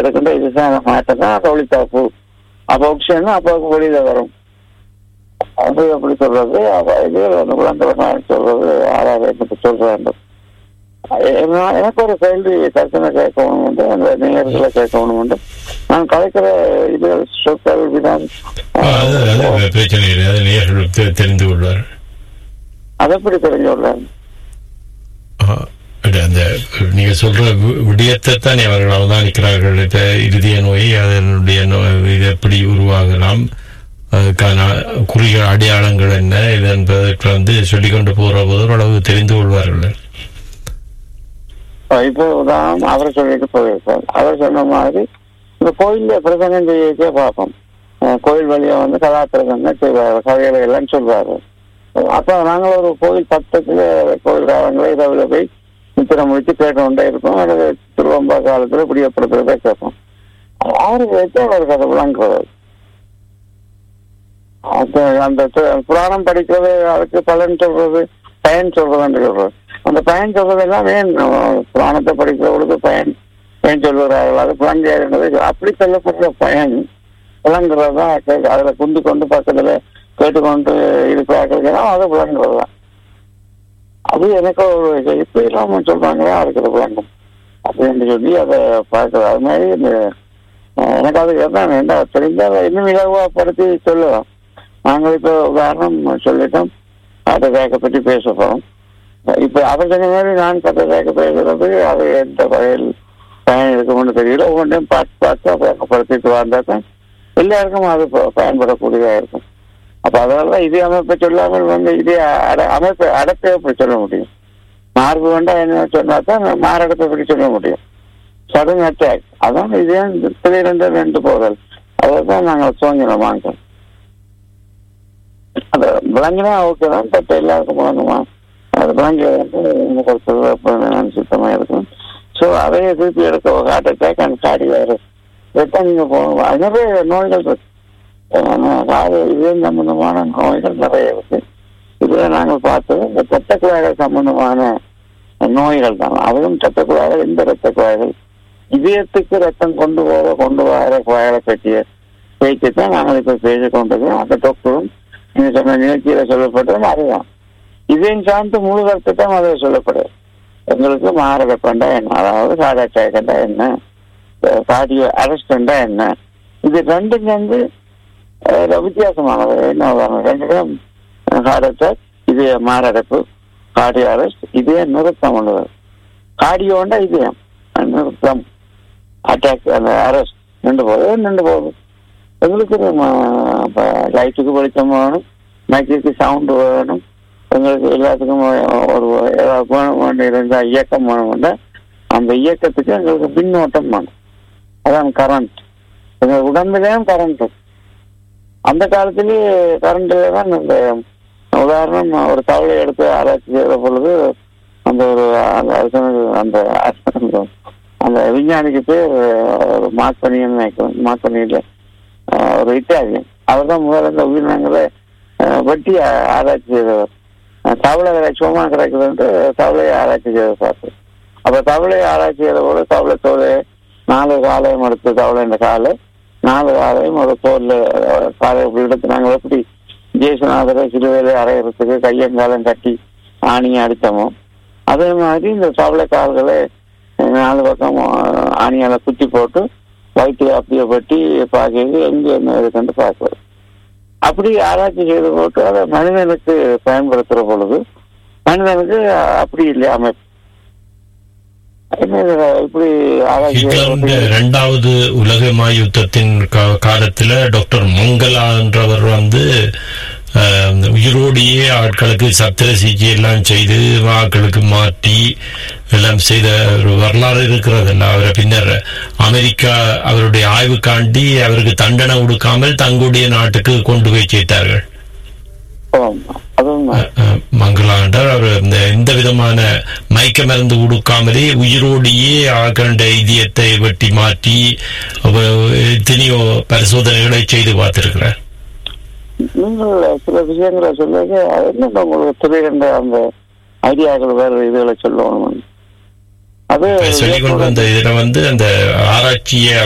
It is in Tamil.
எடுக்கின்ற இதுதான் மாற்றம் தான் அந்த ஒளித்தாப்பு அப்ப ஆக்சிஜன் அப்போ வெளியில வரும் அது எப்படி சொல்றது அப்ப இது அந்த குழந்தை சொல்றது ஆறாவது எனக்கு சொல்ற வேண்டும் எ- எனக்கு ஒரு கேள்வி கருத்தனை கேட்கணும் உண்டு அந்த நேயர்களை கேட்கணும் உண்டு நான் கலைக்கிற இது சொற்கள் விதம் அது அது பிரச்சனை இல்லை அது நேயர்கள் தெ- தெரிந்து கொள்வார் அதை எப்படி தெரிஞ்சு விடுறேன் ஆ, இல்ல, அந்த நீங்க சொல்ற வி- விடயத்தை தான் அவர்கள் அவதானிக்கிறார்கள் இப்ப இறுதிய நோய் அதனுடைய நோய் இது எப்படி உருவாகலாம் அதுக்கான குறுகிய அடையாளங்கள் என்ன இது என்பதற்கு வந்து சொல்லிக்கொண்டு போற போது ஓரளவு தெரிந்து கொள்வார்கள் இப்போ உதாரணம் அவர் சொல்லிட்டு போயிருக்கார் அவர் சொன்ன மாதிரி இந்த கோயில்ல பிரசங்கம் செய்யவே பார்ப்போம் அஹ் கோயில் வழியா வந்து கதாபிரசங்கம் செய்வார் கதைகளை எல்லாம் சொல்வாரு அப்ப நாங்கள் ஒரு கோயில் பக்கத்துல கோயில் காலங்கள இரவுல போய் நித்திரை முடிச்சு கேட்டுக்கொண்டே இருப்போம் அல்லது திருவம்பா காலத்துல பிடிக்கப்படுத்துறதே கேட்போம் ஆறு வச்சு அவர் கதை விளங்குறது அது அந்த து- புராணம் படிக்கிறது அதுக்கு பலன் சொல்றது பயன் சொல்றதுன்னு சொல்றது அந்த பயன் சொல்றது எல்லாம் ஏன் அஹ், புராணத்தை படிக்கிற பொழுது பயன் பயன் சொல்லுகிறார்கள் அது குழந்தையாருன்றது அப்படி சொல்லப்படுற பயன் விளங்குறது தான் கே- அதுல குந்து கொண்டு பக்கத்துல கேட்டுக்கொண்டு இருக்கிறார்கள் அது விளங்குறது தான் அது எனக்கு ஒரு இப்படி இல்லாம சொல்றாங்களா அதுக்கு அது விளங்கும் அப்படின்னு சொல்லி அதை பார்க்கறது அது மாதிரி இந்த அஹ், எனக்கு அது என்ன என்ன தெரிஞ்சால் இன்னும் இலகுவப்படுத்தி சொல்லுவோம் நாங்கள் இப்போ உதாரணம் சொல்லிட்டோம் ஹார்ட் அட்டாக்கை பற்றி பேச போகிறோம் இப்போ அவர் சொன்ன மாதிரி நான் ஹார்ட் அட்டாக்கை பேசுறது அது எந்த வகையில் பயன் இருக்கும்னு தெரியல ஒவ்வொன்றையும் பார்த்து பார்த்து பழக்கப்படுத்திட்டு வந்தால் தான் எல்லாருக்கும் அது ப- பயன்படக்கூடியதாக இருக்கும் அப்போ அதனால தான் இதே அமைப்பை சொல்லாமல் வந்து இதே அட அமைப்பை அடப்பை எப்படி சொல்ல முடியும் மார்பு வேண்டாம் என்ன சொன்னா தான் மாரடப்பை பற்றி சொல்ல முடியும் சடன் அட்டாக் அதான் இதே திடீரென்று ரெண்டு போதல் அதை தான் நாங்கள் துவங்கினோம் வாங்க அது விளங்கினா ஓகே தான் பட் எல்லாருக்கும் விளங்குமா அது விளங்கி வந்து பொறுத்தது அப்போ சுத்தமா இருக்கும் ஸோ அதையே திருப்பி எடுக்க ஒரு ஹார்ட் அட்டாக் அண்ட் காடி வைரஸ் இதைத்தான் நீங்க போகணும் நிறைய நோய்கள் இருக்கு அஹ் காது இதே சம்பந்தமான நோய்கள் நிறைய இருக்கு இதுல நாங்கள் பார்த்தது இந்த ரத்த குழாய்கள் சம்பந்தமான நோய்கள் தான் அதுவும் ரத்த குழாய்கள் இந்த ரத்த குழாய்கள் இதயத்துக்கு ரத்தம் கொண்டு போக கொண்டு வர குழாய்களை பற்றிய பேச்சு தான் நாங்கள் இப்ப பேசிக் கொண்டிருக்கிறோம் அந்த டாக்டரும் நீங்க சொன்ன நிகழ்ச்சியில சொல்லப்பட்டதும் அதுதான் இதயம் சார்ந்து முழு ரத்தத்தான் அதில் சொல்லப்படுது எங்களுக்கு மாரடைப்பண்டா என்ன அதாவது ஹார்ட் அட்டாக்ண்டா என்ன கார்டியோ அரெஸ்டண்டா என்ன இது ரெண்டும் வந்து அஹ், வித்தியாசமானது என்ன உதாரணம் ரெண்டு பேரும் ஹார்ட் அட்டாக் இதய மாரடைப்பு கார்டியோ அரெஸ்ட் இதய நிறுத்தம் உள்ளது கார்டியோண்டா இதயம் நிறுத்தம் அட்டாக் அந்த அரெஸ்ட் நின்று போகுது நின்று போகுது எங்களுக்கு லைட்டுக்கு வெளிச்சம் வேணும் மைக்கு சவுண்டு வேணும் எங்களுக்கு எல்லாத்துக்கும் ஒரு ஏதாவது வேணும் வேண்டி இருந்தால் இயக்கம் வேணும்னா அந்த இயக்கத்துக்கு எங்களுக்கு பின்னோட்டம் வேணும் அதான் கரண்ட் எங்க உடம்புலயும் கரண்ட் அந்த காலத்திலேயே கரண்ட்ல தான் இந்த உதாரணம் ஒரு தவளை எடுத்து ஆராய்ச்சி செய்கிற பொழுது அந்த ஒரு அந்த அரசனுக்கு அந்த அரசனுக்கு அந்த விஞ்ஞானிக்கு பேர் ஒரு மார்க்கனியன் நினைக்கிறேன் மார்க்கனியில ஒரு இட்டாலியன் அவர் தான் முதல்ல இந்த உயிரினங்களை அஹ், வெட்டி ஆ- ஆராய்ச்சி செய்தவர் அஹ், தவளை சும்மா கிடைக்குதுன்ட்டு தவளையை ஆராய்ச்சி செய்த பார்த்து அப்ப தவளையை ஆராய்ச்சி செய்த போது தவளை தோலை நாலு காலையும் எடுத்து தவளை இந்த காலை நாலு காலையும் ஒரு தோல்ல அஹ், காலை இப்படி எடுத்து நாங்கள் எப்படி ஜேசுநாதரை சிலுவையில அரைகிறதுக்கு கையங்காலம் கட்டி ஆணியை அடித்தோமோ அதே மாதிரி இந்த தவளை கால்களை அஹ், நாலு பக்கம் அஹ், ஆணியால குத்தி போட்டு வயிற்று அப்படியே பட்டி பார்க்கிறது எங்க என்ன இருக்குன்னு பார்க்குறது அப்படி ஆராய்ச்சி செய்து போட்டு அதை மனிதனுக்கு பயன்படுத்துற பொழுது மனிதனுக்கு அப்படி இல்லை அமைப்பு என்ன இது இப்படி ஆராய்ச்சி செய்து ஹிட்லர் போட்டு- இரண்டாவது உலக யுத்தத்தின் கா- காலத்துல டாக்டர் மங்களா என்றவர் வந்து அஹ், உயிரோடையே ஆட்களுக்கு சத்திர சிகிச்சை எல்லாம் செய்து ஆட்களுக்கு மாற்றி எல்லாம் செய்த ஒரு வரலாறு இருக்கிறதல்ல அவரை பின்னர் அமெரிக்கா அவருடைய ஆய்வுக்காண்டி அவருக்கு தண்டனை கொடுக்காமல் தங்களுடைய நாட்டுக்கு கொண்டு போய் சேர்த்தார்கள் ஆமா. அதுவும் அஹ், மங்களாண்டர் அவர் இந்த எந்த விதமான மயக்க மருந்து கொடுக்காமலே உயிரோடையே ஆகண்ட இதயத்தை வெட்டி மாற்றி அவ- எத்தனையோ பரிசோதனைகளை செய்து பார்த்திருக்கிறார் நீங்கள் சில விஷயங்களை சொல்லுங்க அது என்ன உங்களுக்கு திடீரென்ற அந்த ஐடியாக்கள் வேற இதுகளை சொல்லணும் அது சொல்லிக் கொண்டு வந்த இதுல வந்து அந்த ஆராய்ச்சியை